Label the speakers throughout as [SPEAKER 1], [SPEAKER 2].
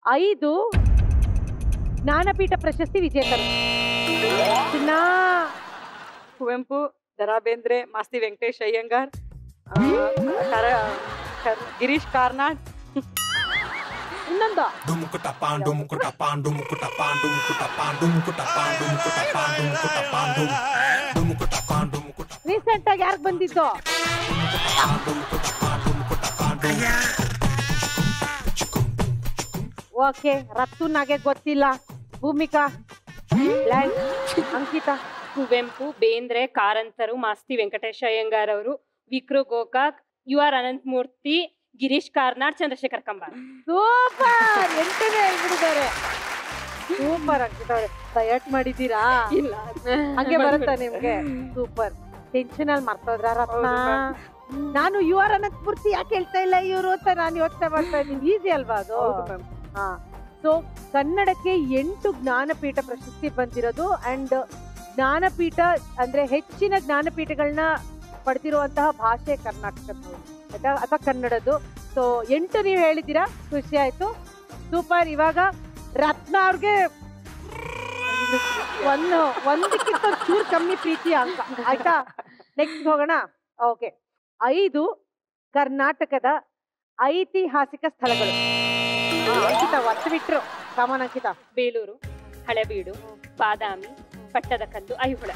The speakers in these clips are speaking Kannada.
[SPEAKER 1] ಐದು ಜ್ಞಾನಪೀಠ ಪ್ರಶಸ್ತಿ ವಿಜೇತರು ಚಿನ್ನ
[SPEAKER 2] ಕುವೆಂಪು ದರಾ ಬೇಂದ್ರೆ ಮಾಸ್ತಿ ವೆಂಕಟೇಶ್ ಅಯ್ಯಂಗಾರ್ ಆ, ಕರ- ಕರ್- ಗಿರೀಶ್ ಕಾರ್ನಾಡ್
[SPEAKER 1] ಇನ್ನೊಂದು
[SPEAKER 3] Dumukuta pandum kuta pandum kuta pandum kuta pandum kuta pandum kuta pandum kuta pandum Dumukuta pandum kuta
[SPEAKER 1] recent ಆಗಿ ಯಾರು ಬಂದಿದ್ದು
[SPEAKER 3] pandum kuta pandum kuta pandum
[SPEAKER 1] okay ರತ್ತು ನಾಗೆ ಗೊತ್ತಿಲ್ಲ ಭೂಮಿಕಾ ಲ್ಯಾಂಡ್ ಅಂಕಿತಾ
[SPEAKER 4] ಕುವೆಂಪು ಬೇಂದ್ರೆ ಕಾರಂತರು ಮಾಸ್ತಿ ವೆಂಕಟೇಶ ಅಯ್ಯಂಗಾರ್ ಅವರು ವಿಕ್ರು Gokak U R Ananthamurthy Girish Karnad Chandrashekhar Kambar
[SPEAKER 1] super ಎಂಟನೇ ಹೇಳ್ಬಿಟ್ಟಿದ್ದಾರೆ ಸೂಪರ್ ಅಂಕಿತಾ ಅವ್ರೆ ಡಯಟ್ ಮಾಡಿದ್ದೀರಾ
[SPEAKER 4] ಇಲ್ಲ
[SPEAKER 1] ಹಂಗೆ ಬರುತ್ತಾ ನಿಮ್ಗೆ ಸೂಪರ್ ಟೆನ್ಷನ್ ಅಲ್ಲಿ ಮರ್ತೋದ್ರ ರತ್ನ ನಾನು ಯು ಆರ್ ಅನಂತಮೂರ್ತಿ ಯಾಕೆ ಹೇಳ್ತಾ ಇಲ್ಲ ಇವರು ಅಂತ ನಾನು ಯೋಚನೆ ಮಾಡ್ತಾ ಇದ್ದೀನಿ ಈಸಿ ಅಲ್ವಾ ಅದು ಹಾ ಸೊ ಕನ್ನಡಕ್ಕೆ ಎಂಟು ಜ್ಞಾನಪೀಠ ಪ್ರಶಸ್ತಿ ಬಂದಿರೋದು ಅಂಡ್ ಜ್ಞಾನಪೀಠ ಅಂದ್ರೆ ಹೆಚ್ಚಿನ ಜ್ಞಾನಪೀಠಗಳನ್ನ ಪಡೆದಿರುವಂತಹ ಭಾಷೆ ಕರ್ನಾಟಕದ್ದು ಆಯ್ತಾ ಅಥವಾ ಕನ್ನಡದ್ದು ಸೊ ಎಂಟು ನೀವು ಹೇಳಿದ್ದೀರಾ ಖುಷಿ ಆಯ್ತು ಸೂಪರ್ ಇವಾಗ ರತ್ನ ಅವ್ರಿಗೆ ಒಂದು ಒಂದಕ್ಕಿಂತ ಚೂರು ಕಮ್ಮಿ ಪ್ರೀತಿ ಅಂಕ ಆಯ್ತಾ ನೆಕ್ಸ್ಟ್ ಹೋಗೋಣ ಓಕೆ ಐದು ಕರ್ನಾಟಕದ ಐತಿಹಾಸಿಕ ಸ್ಥಳಗಳು ಆ, ಅಂಕಿತಾ ಒತ್ತು ಬಿಟ್ರು ಕಾಮನ್ ಅಂಕಿತಾ
[SPEAKER 4] ಬೇಲೂರು ಹಳೆಬೀಡು ಬಾದಾಮಿ ಪಟ್ಟದಕಲ್ಲು ಐಹೊಳೆ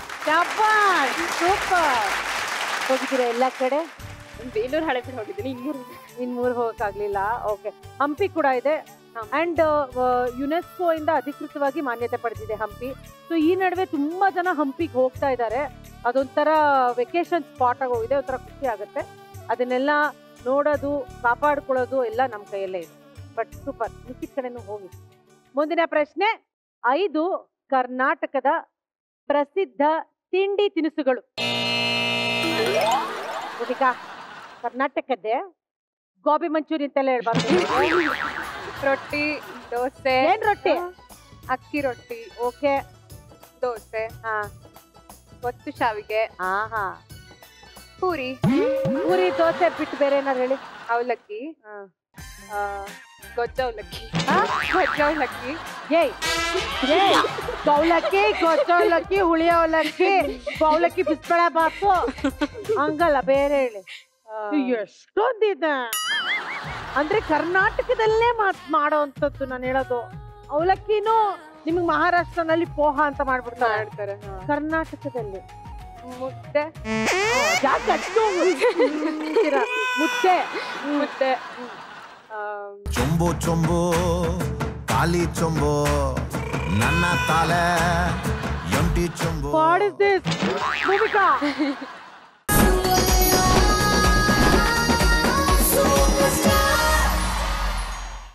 [SPEAKER 1] ಸೂಪರ್ ಹೋಗಿದ್ದೀರಾ ಎಲ್ಲ ಕಡೆ
[SPEAKER 4] ಬೇಲೂರು ಹಳೆಬೀಡು ಹೋಗಿದ್ದೀನಿ ಇನ್ನೂರು
[SPEAKER 1] ಇನ್ ಮೂರ್ ಹೋಗಕ್ಕಾಗ್ಲಿಲ್ಲ ಓಕೆ ಹಂಪಿ ಕೂಡ ಇದೆ ಅಂಡ್ ಯುನೆಸ್ಕೋ ಇಂದ ಅಧಿಕೃತವಾಗಿ ಮಾನ್ಯತೆ ಪಡೆದಿದೆ ಹಂಪಿ ಸೊ ಈ ನಡುವೆ ತುಂಬಾ ಜನ ಹಂಪಿಗೆ ಹೋಗ್ತಾ ಇದ್ದಾರೆ ಅದೊಂಥರ ವೆಕೇಶನ್ ಸ್ಪಾಟ್ ಆಗಿ ಹೋಗಿದೆ ಒಂಥರ ಖುಷಿ ಆಗುತ್ತೆ ಅದನ್ನೆಲ್ಲ ನೋಡೋದು ಕಾಪಾಡ್ಕೊಳ್ಳೋದು ಎಲ್ಲ ನಮ್ಮ ಕೈಯಲ್ಲೇ ಇದೆ ಬಟ್ ಸೂಪರ್ ಮಿಕ್ಕಿದ ಕಡೆನೂ ಹೋಗಿ ಮುಂದಿನ ಪ್ರಶ್ನೆ ಐದು ಕರ್ನಾಟಕದ ಪ್ರಸಿದ್ಧ ತಿಂಡಿ ತಿನಿಸುಗಳು ಭೂಮಿಕಾ ಕರ್ನಾಟಕದ್ದೇ ಗೋಬಿ ಮಂಚೂರಿ ಅಂತೆಲ್ಲ ಹೇಳ್ಬಾರ್ದು
[SPEAKER 2] ರೊಟ್ಟಿ ದೋಸೆ
[SPEAKER 1] ಏನ್ ರೊಟ್ಟಿ
[SPEAKER 2] ಅಕ್ಕಿ ರೊಟ್ಟಿ
[SPEAKER 1] ಓಕೆ
[SPEAKER 2] ದೋಸೆ
[SPEAKER 1] ಹಾ
[SPEAKER 2] ಒತ್ತು ಶಾವಿಗೆ
[SPEAKER 1] ಹಾ ಹಾ
[SPEAKER 2] ಪೂರಿ
[SPEAKER 1] ಪೂರಿ ದೋಸೆ ಬಿಟ್ಟು ಬೇರೆ ಏನಾರು ಹೇಳಿ
[SPEAKER 2] ಅವಲಕ್ಕಿ
[SPEAKER 1] ಹಾ.
[SPEAKER 2] ಆ, ಗೊಜ್ಜ ಅವಲಕ್ಕಿ
[SPEAKER 1] ಹಾ?
[SPEAKER 2] ಗೊಜ್ಜ ಅವಲಕ್ಕಿ
[SPEAKER 1] ಏಯ್ ಏಯ್ ಅವಲಕ್ಕಿ ಗೊಜ್ಜ ಅವಲಕ್ಕಿ ಹುಳಿ ಅವಲಕ್ಕಿ ಅವಲಕ್ಕಿ ಬಿಸ್ಬೇಳೆ ಬಾತು ಹಂಗಲ್ಲ ಬೇರೆ ಹೇಳಿ ಎಷ್ಟೊಂದಿದೆ ಅಂದ್ರೆ ಕರ್ನಾಟಕದಲ್ಲೇ ಮಾತ್ ಮಾಡೋವಂಥದ್ದು ನಾನು ಹೇಳೋದು ಅವಲಕ್ಕಿನೂ ನಿಮ್ಗೆ ಮಹಾರಾಷ್ಟ್ರನಲ್ಲಿ ಪೋಹ ಅಂತ ಮಾಡ್ಬಿಡ್ತಾರೆ
[SPEAKER 2] ಮಾಡ್ತಾರೆ ಹಾ.
[SPEAKER 1] ಕರ್ನಾಟಕದಲ್ಲಿ
[SPEAKER 2] ಮುದ್ದೆ
[SPEAKER 1] ಯಾಕೆ ಅಷ್ಟು ಅಂತೀರ? ಮುದ್ದೆ
[SPEAKER 2] ಮುದ್ದೆ ಆ,
[SPEAKER 5] ಚೊಂಬು ಚೊಂಬು ಖಾಲಿ ಚೊಂಬು ನನ್ನ ತಲೆ ಎಂಟಿ ಚೊಂಬು
[SPEAKER 1] ವಾಟ್ ಇಸ್ ದಿಸ್ ಭೂಮಿಕಾ